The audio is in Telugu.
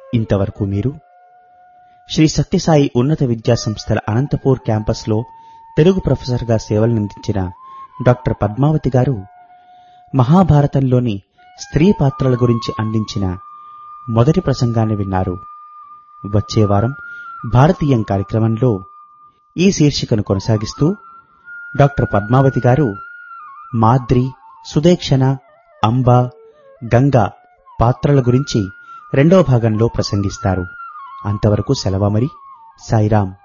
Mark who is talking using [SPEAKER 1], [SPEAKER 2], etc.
[SPEAKER 1] ఇంతవరకు మీరు శ్రీ సత్యసాయి ఉన్నత విద్యా సంస్థల అనంతపూర్ క్యాంపస్లో తెలుగు ప్రొఫెసర్గా సేవలందించిన డాక్టర్ పద్మావతి గారు మహాభారతంలోని స్త్రీ పాత్రల గురించి అందించిన మొదటి ప్రసంగాన్ని విన్నారు వచ్చే వారం భారతీయం కార్యక్రమంలో ఈ శీర్షికను కొనసాగిస్తూ డాక్టర్ పద్మావతి గారు మాద్రి సుదేక్షణ అంబ గంగ పాత్రల గురించి రెండో భాగంలో ప్రసంగిస్తారు అంతవరకు సెలవు మరి సాయిరాం